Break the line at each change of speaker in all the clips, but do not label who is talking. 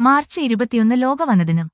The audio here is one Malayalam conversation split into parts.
മാർച്ച് ഇരുപത്തിയൊന്ന് ലോക വനദിനം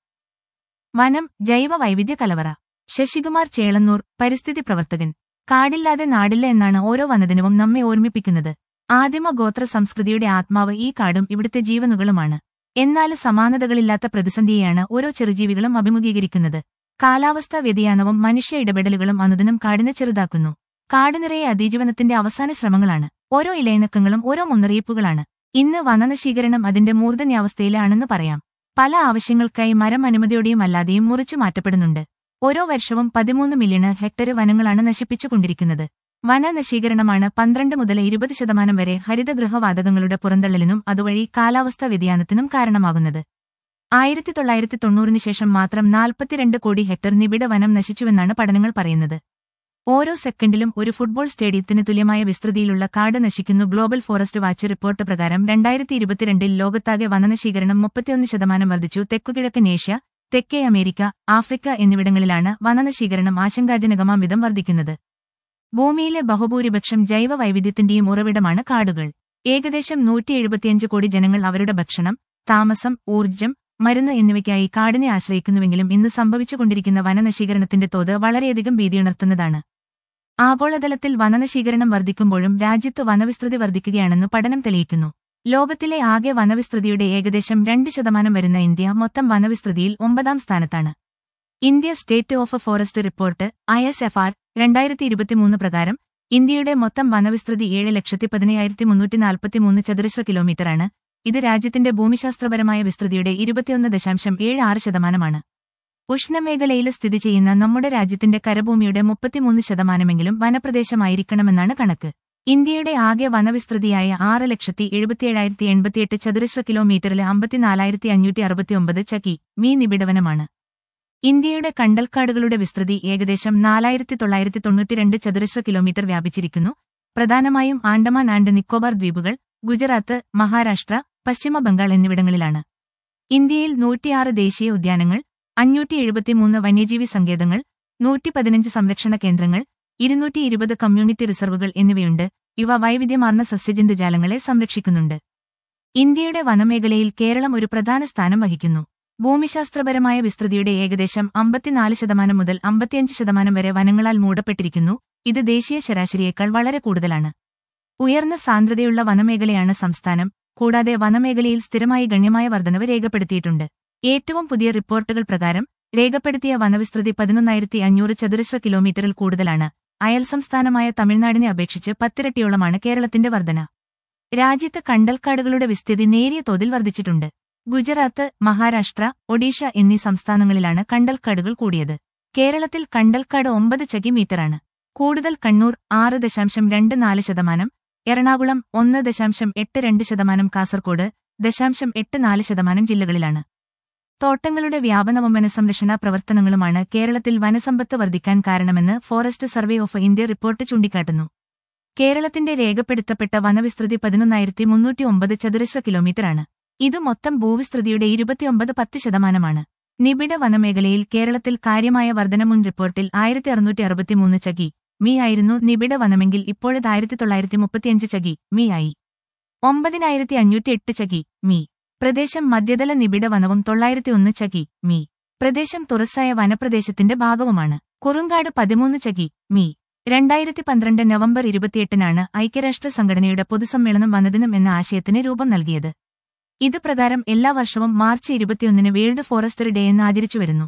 വനം ജൈവ വൈവിധ്യ കലവറ ശശികുമാർ ചേളന്നൂർ പരിസ്ഥിതി പ്രവർത്തകൻ കാടില്ലാതെ നാടില്ല എന്നാണ് ഓരോ വനദിനവും നമ്മെ ഓർമ്മിപ്പിക്കുന്നത് ആദിമ ഗോത്ര സംസ്കൃതിയുടെ ആത്മാവ് ഈ കാടും ഇവിടുത്തെ ജീവനുകളുമാണ് എന്നാൽ സമാനതകളില്ലാത്ത പ്രതിസന്ധിയെയാണ് ഓരോ ചെറുജീവികളും അഭിമുഖീകരിക്കുന്നത് കാലാവസ്ഥാ വ്യതിയാനവും മനുഷ്യ ഇടപെടലുകളും അനുദിനം കാടിനെ ചെറുതാക്കുന്നു കാട് നിറയെ അതിജീവനത്തിന്റെ അവസാന ശ്രമങ്ങളാണ് ഓരോ ഇലയിണക്കങ്ങളും ഓരോ മുന്നറിയിപ്പുകളാണ് ഇന്ന് വനനശീകരണം അതിന്റെ മൂർധന്യാവസ്ഥയിലാണെന്ന് പറയാം പല ആവശ്യങ്ങൾക്കായി മരം അനുമതിയോടെയും അല്ലാതെയും മുറിച്ചു മാറ്റപ്പെടുന്നുണ്ട് ഓരോ വർഷവും പതിമൂന്ന് മില്യൺ ഹെക്ടർ വനങ്ങളാണ് നശിപ്പിച്ചുകൊണ്ടിരിക്കുന്നത് വനനശീകരണമാണ് പന്ത്രണ്ട് മുതൽ ഇരുപത് ശതമാനം വരെ ഹരിതഗൃഹവാതകങ്ങളുടെ പുറന്തള്ളലിനും അതുവഴി കാലാവസ്ഥാ വ്യതിയാനത്തിനും കാരണമാകുന്നത് ആയിരത്തി തൊള്ളായിരത്തി തൊണ്ണൂറിന് ശേഷം മാത്രം നാൽപ്പത്തിരണ്ട് കോടി ഹെക്ടർ നിബിഡ വനം നശിച്ചുവെന്നാണ് പഠനങ്ങൾ പറയുന്നത് ഓരോ സെക്കൻഡിലും ഒരു ഫുട്ബോൾ സ്റ്റേഡിയത്തിന് തുല്യമായ വിസ്തൃതിയിലുള്ള കാട് നശിക്കുന്നു ഗ്ലോബൽ ഫോറസ്റ്റ് വാച്ച് റിപ്പോർട്ട് പ്രകാരം രണ്ടായിരത്തി ഇരുപത്തിരണ്ടിൽ ലോകത്താകെ വനനശീകരണം മുപ്പത്തിയൊന്ന് ശതമാനം വർദ്ധിച്ചു തെക്കുകിഴക്കൻ ഏഷ്യ തെക്കേ അമേരിക്ക ആഫ്രിക്ക എന്നിവിടങ്ങളിലാണ് വനനശീകരണം ആശങ്കാജനകമാം വിധം വർദ്ധിക്കുന്നത് ഭൂമിയിലെ ബഹുഭൂരിപക്ഷം ജൈവ വൈവിധ്യത്തിന്റെയും ഉറവിടമാണ് കാടുകൾ ഏകദേശം നൂറ്റി എഴുപത്തിയഞ്ച് കോടി ജനങ്ങൾ അവരുടെ ഭക്ഷണം താമസം ഊർജ്ജം മരുന്ന് എന്നിവയ്ക്കായി കാടിനെ ആശ്രയിക്കുന്നുവെങ്കിലും ഇന്ന് സംഭവിച്ചുകൊണ്ടിരിക്കുന്ന വനനശീകരണത്തിന്റെ തോത് വളരെയധികം ഭീതിയുണർത്തുന്നതാണ് ആഗോളതലത്തിൽ വനനശീകരണം വർദ്ധിക്കുമ്പോഴും രാജ്യത്ത് വനവിസ്തൃതി വർദ്ധിക്കുകയാണെന്ന് പഠനം തെളിയിക്കുന്നു ലോകത്തിലെ ആകെ വനവിസ്തൃതിയുടെ ഏകദേശം രണ്ട് ശതമാനം വരുന്ന ഇന്ത്യ മൊത്തം വനവിസ്തൃതിയിൽ ഒമ്പതാം സ്ഥാനത്താണ് India state of forest report I S F R രണ്ടായിരത്തി ഇരുപത്തിമൂന്ന് പ്രകാരം ഇന്ത്യയുടെ മൊത്തം വനവിസ്തൃതി ഏഴ് ലക്ഷത്തി പതിനയ്യായിരത്തി മുന്നൂറ്റി നാൽപ്പത്തിമൂന്ന് ചതുരശ്ര കിലോമീറ്ററാണ് ഇത് രാജ്യത്തിന്റെ ഭൂമിശാസ്ത്രപരമായ വിസ്തൃതിയുടെ ഇരുപത്തിയൊന്ന് ദശാംശം ഏഴ് ആറ് ശതമാനമാണ് ഉഷ്ണമേഖലയിൽ സ്ഥിതി ചെയ്യുന്ന നമ്മുടെ രാജ്യത്തിന്റെ കരഭൂമിയുടെ മുപ്പത്തിമൂന്ന് ശതമാനമെങ്കിലും വനപ്രദേശമായിരിക്കണമെന്നാണ് കണക്ക് ഇന്ത്യയുടെ ആകെ വനവിസ്തൃതിയായ ആറ് ലക്ഷത്തി എഴുപത്തിയേഴായിരത്തി എൺപത്തിയെട്ട് ചതുരശ്ര കിലോമീറ്ററിലെ അമ്പത്തിനാലായിരത്തി അഞ്ഞൂറ്റി അറുപത്തിയൊമ്പത് ചക്കി മീ നിബിഡവനമാണ് ഇന്ത്യയുടെ കണ്ടൽക്കാടുകളുടെ വിസ്തൃതി ഏകദേശം നാലായിരത്തി തൊള്ളായിരത്തി തൊണ്ണൂറ്റിരണ്ട് ചതുരശ്ര കിലോമീറ്റർ വ്യാപിച്ചിരിക്കുന്നു പ്രധാനമായും ആൻഡമാൻ ആൻഡ് നിക്കോബാർ ദ്വീപുകൾ ഗുജറാത്ത് മഹാരാഷ്ട്ര പശ്ചിമ ബംഗാൾ എന്നിവിടങ്ങളിലാണ് ഇന്ത്യയിൽ നൂറ്റിയാറ് ദേശീയ ഉദ്യാനങ്ങൾ അഞ്ഞൂറ്റി എഴുപത്തിമൂന്ന് വന്യജീവി സങ്കേതങ്ങൾ നൂറ്റി പതിനഞ്ച് സംരക്ഷണ കേന്ദ്രങ്ങൾ ഇരുന്നൂറ്റി ഇരുപത് കമ്മ്യൂണിറ്റി റിസർവുകൾ എന്നിവയുണ്ട് ഇവ വൈവിധ്യമാർന്ന സസ്യജന്തുജാലങ്ങളെ സംരക്ഷിക്കുന്നുണ്ട് ഇന്ത്യയുടെ വനമേഖലയിൽ കേരളം ഒരു പ്രധാന സ്ഥാനം വഹിക്കുന്നു ഭൂമിശാസ്ത്രപരമായ വിസ്തൃതിയുടെ ഏകദേശം അമ്പത്തിനാല് ശതമാനം മുതൽ അമ്പത്തിയഞ്ച് ശതമാനം വരെ വനങ്ങളാൽ മൂടപ്പെട്ടിരിക്കുന്നു ഇത് ദേശീയ ശരാശരിയേക്കാൾ വളരെ കൂടുതലാണ് ഉയർന്ന സാന്ദ്രതയുള്ള വനമേഖലയാണ് സംസ്ഥാനം കൂടാതെ വനമേഖലയിൽ സ്ഥിരമായി ഗണ്യമായ വർധനവ് രേഖപ്പെടുത്തിയിട്ടുണ്ട് ഏറ്റവും പുതിയ റിപ്പോർട്ടുകൾ പ്രകാരം രേഖപ്പെടുത്തിയ വനവിസ്തൃതി പതിനൊന്നായിരത്തി അഞ്ഞൂറ് ചതുരശ്ര കിലോമീറ്ററിൽ കൂടുതലാണ് അയൽ സംസ്ഥാനമായ തമിഴ്നാടിനെ അപേക്ഷിച്ച് പത്തിരട്ടിയോളമാണ് കേരളത്തിന്റെ വർധന രാജ്യത്ത് കണ്ടൽക്കാടുകളുടെ വിസ്തൃതി നേരിയ തോതിൽ വർദ്ധിച്ചിട്ടുണ്ട് ഗുജറാത്ത് മഹാരാഷ്ട്ര ഒഡീഷ എന്നീ സംസ്ഥാനങ്ങളിലാണ് കണ്ടൽക്കാടുകൾ കൂടിയത് കേരളത്തിൽ കണ്ടൽക്കാട് ഒമ്പത് ചകി മീറ്ററാണ് കൂടുതൽ കണ്ണൂർ ആറ് ദശാംശം രണ്ട് നാല് ശതമാനം എറണാകുളം ഒന്ന് ദശാംശം എട്ട് രണ്ട് ശതമാനം കാസർകോട് ദശാംശം എട്ട് നാല് ശതമാനം ജില്ലകളിലാണ് തോട്ടങ്ങളുടെ വ്യാപനവും വനസംരക്ഷണ പ്രവർത്തനങ്ങളുമാണ് കേരളത്തിൽ വനസമ്പത്ത് വർദ്ധിക്കാൻ കാരണമെന്ന് forest survey of India report ചൂണ്ടിക്കാട്ടുന്നു കേരളത്തിന്റെ രേഖപ്പെടുത്തപ്പെട്ട വനവിസ്തൃതി പതിനൊന്നായിരത്തി മുന്നൂറ്റി ഒമ്പത് ചതുരശ്ര കിലോമീറ്ററാണ് ഇത് മൊത്തം ഭൂവിസ്തൃതിയുടെ ഇരുപത്തിയൊമ്പത് പത്ത് ശതമാനമാണ് നിബിഡ വനമേഖലയിൽ കേരളത്തിൽ കാര്യമായ വർധന മുൻ റിപ്പോർട്ടിൽ ആയിരത്തി അറുന്നൂറ്റി അറുപത്തിമൂന്ന് ചകി മീ ആയിരുന്നു നിബിഡ വനമെങ്കിൽ ഇപ്പോഴത് ആയിരത്തി തൊള്ളായിരത്തി മുപ്പത്തിയഞ്ച് ചകി മീ ആയി ഒമ്പതിനായിരത്തി അഞ്ഞൂറ്റി എട്ട് ചകി മീ പ്രദേശം മധ്യതല നിബിഡ വനവും തൊള്ളായിരത്തി ഒന്ന് ചകി മീ പ്രദേശം തുറസായ വനപ്രദേശത്തിന്റെ ഭാഗവുമാണ് കുറുങ്കാട് പതിമൂന്ന് ചകി മീ രണ്ടായിരത്തി പന്ത്രണ്ട് നവംബർ ഇരുപത്തിയെട്ടിനാണ് ഐക്യരാഷ്ട്ര സംഘടനയുടെ പൊതുസമ്മേളനം വനദിനം എന്ന ആശയത്തിന് രൂപം നൽകിയത് ഇത് പ്രകാരം എല്ലാ വർഷവും മാർച്ച് ഇരുപത്തിയൊന്നിന് വേൾഡ് ഫോറസ്റ്ററി ഡേ എന്ന് ആചരിച്ചുവരുന്നു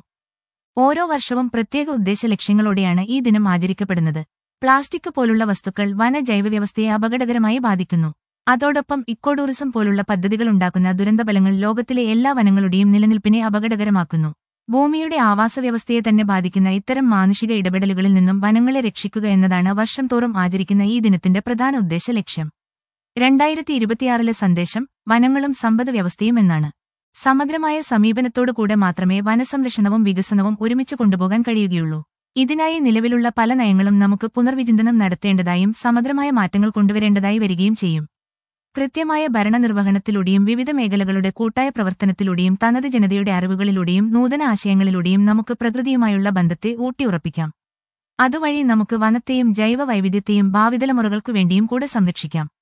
ഓരോ വർഷവും പ്രത്യേക ഉദ്ദേശ ലക്ഷ്യങ്ങളോടെയാണ് ഈ ദിനം ആചരിക്കപ്പെടുന്നത് പ്ലാസ്റ്റിക് പോലുള്ള വസ്തുക്കൾ വന ജൈവവ്യവസ്ഥയെ അപകടകരമായി ബാധിക്കുന്നു അതോടൊപ്പം ഇക്കോ ടൂറിസം പോലുള്ള പദ്ധതികളുണ്ടാക്കുന്ന ദുരന്തഫലങ്ങൾ ലോകത്തിലെ എല്ലാ വനങ്ങളുടെയും നിലനിൽപ്പിനെ അപകടകരമാക്കുന്നു ഭൂമിയുടെ ആവാസവ്യവസ്ഥയെ തന്നെ ബാധിക്കുന്ന ഇത്തരം മാനുഷിക ഇടപെടലുകളിൽ നിന്നും വനങ്ങളെ രക്ഷിക്കുക എന്നതാണ് വർഷം തോറും ആചരിക്കുന്ന ഈ ദിനത്തിന്റെ പ്രധാന ഉദ്ദേശ ലക്ഷ്യം രണ്ടായിരത്തി ഇരുപത്തിയാറിലെ സന്ദേശം വനങ്ങളും സമ്പദ് വ്യവസ്ഥയും എന്നാണ് സമഗ്രമായ സമീപനത്തോടുകൂടെ മാത്രമേ വനസംരക്ഷണവും വികസനവും ഒരുമിച്ച് കൊണ്ടുപോകാൻ കഴിയുകയുള്ളൂ ഇതിനായി നിലവിലുള്ള പല നയങ്ങളും നമുക്ക് പുനർവിചിന്തനം നടത്തേണ്ടതായും സമഗ്രമായ മാറ്റങ്ങൾ കൊണ്ടുവരേണ്ടതായി വരികയും ചെയ്യും കൃത്യമായ ഭരണനിർവഹണത്തിലൂടെയും വിവിധ മേഖലകളുടെ കൂട്ടായ പ്രവർത്തനത്തിലൂടെയും തനത് ജനതയുടെ അറിവുകളിലൂടെയും നൂതന ആശയങ്ങളിലൂടെയും നമുക്ക് പ്രകൃതിയുമായുള്ള ബന്ധത്തെ ഊട്ടിയുറപ്പിക്കാം അതുവഴി നമുക്ക് വനത്തെയും ജൈവ വൈവിധ്യത്തെയും ഭാവിതലമുറകൾക്കു വേണ്ടിയും കൂടെ സംരക്ഷിക്കാം